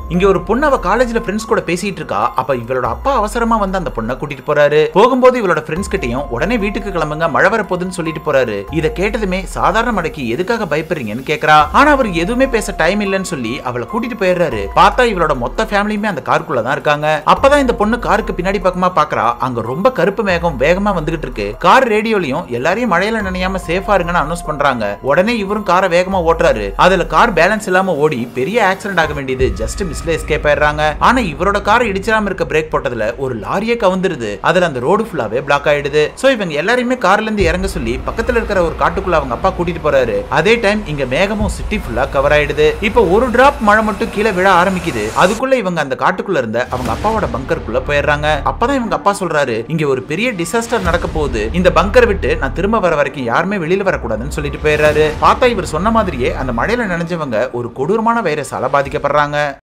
இங்க ஒரு பொண்ணு அவ காலேஜ்ல ஃப்ரெண்ட்ஸ் கூட பேசிட்டு இருக்கா அப்ப இவளோட அப்பா அவசரமா வந்து அந்த பொண்ணை கூட்டிட்டு போறாரு போகும்போது இவளோட ஃப்ரெண்ட்ஸ் கிட்டயும் உடனே வீட்டுக்கு கிளம்புங்க மழை வரப்போகுதுன்னு சொல்லிட்டு போறாரு இத கேட்டதுமே சாதாரண மழைக்கு எதுக்காக பயப்படுறீங்கன்னு கேக்குறா ஆனா அவர் எதுவுமே பேச டைம் இல்லைன்னு சொல்லி அவளை கூட்டிட்டு போயிடுறாரு பார்த்தா இவளோட மொத்த ஃபேமிலியுமே அந்த காருக்குள்ள தான் இருக்காங்க அப்பதான் இந்த பொண்ணு காருக்கு பின்னாடி பக்கமா பாக்குறா அங்க ரொம்ப கருப்பு மேகம் வேகமா வந்துகிட்டு இருக்கு கார் ரேடியோலயும் எல்லாரையும் மழையில நனையாம சேஃபா இருங்கன்னு அனௌன்ஸ் பண்றாங்க உடனே இவரும் காரை வேகமா ஓட்டுறாரு அதுல கார் பேலன்ஸ் இல்லாம ஓடி பெரிய ஆக்சிடென்ட் ஆக வேண்டியது ஜஸ்ட் மிஸ்ல எஸ்கேப் ஆயிடுறாங்க ஆனா இவரோட காரை இடிச்சிடாம இருக்க பிரேக் போட்டதுல ஒரு லாரியே கவுந்துருது அதுல அந்த ரோடு ஃபுல்லாவே பிளாக் ஆயிடுது சோ இவங்க எல்லாரையுமே கார்ல இருந்து இறங்க சொல்லி பக்கத்துல இருக்கிற ஒரு காட்டுக்குள்ள அவங்க அப்பா கூட்டிட்டு போறாரு அதே டைம் இங்க மேகமும் சிட்டி ஃபுல்லா கவர் ஆயிடுது இப்போ ஒரு டிராப் மழை மட்டும் கீழே விழ ஆரம்பிக்குது அதுக்குள்ள இவங்க அந்த காட்டுக்குள்ள இருந்த அவங்க அப்பாவோட பங்கருக்குள்ள போயிடுறாங்க அப்பதான் இவங்க அப்பா சொல்றாரு இங்க ஒரு பெரிய டிசாஸ்டர் நடக்க போகுது இந்த பங்கர் விட்டு நான் திரும்ப வர வரைக்கும் யாருமே வெளியில வரக்கூடாதுன்னு சொல்லிட்டு போயிடுறாரு பார்த்தா இவர் சொன்ன மாதிரியே அந்த மழையில நனைஞ்சவங்க ஒரு கொடூரமான வைரஸால பாதிக்கப்படுறாங்க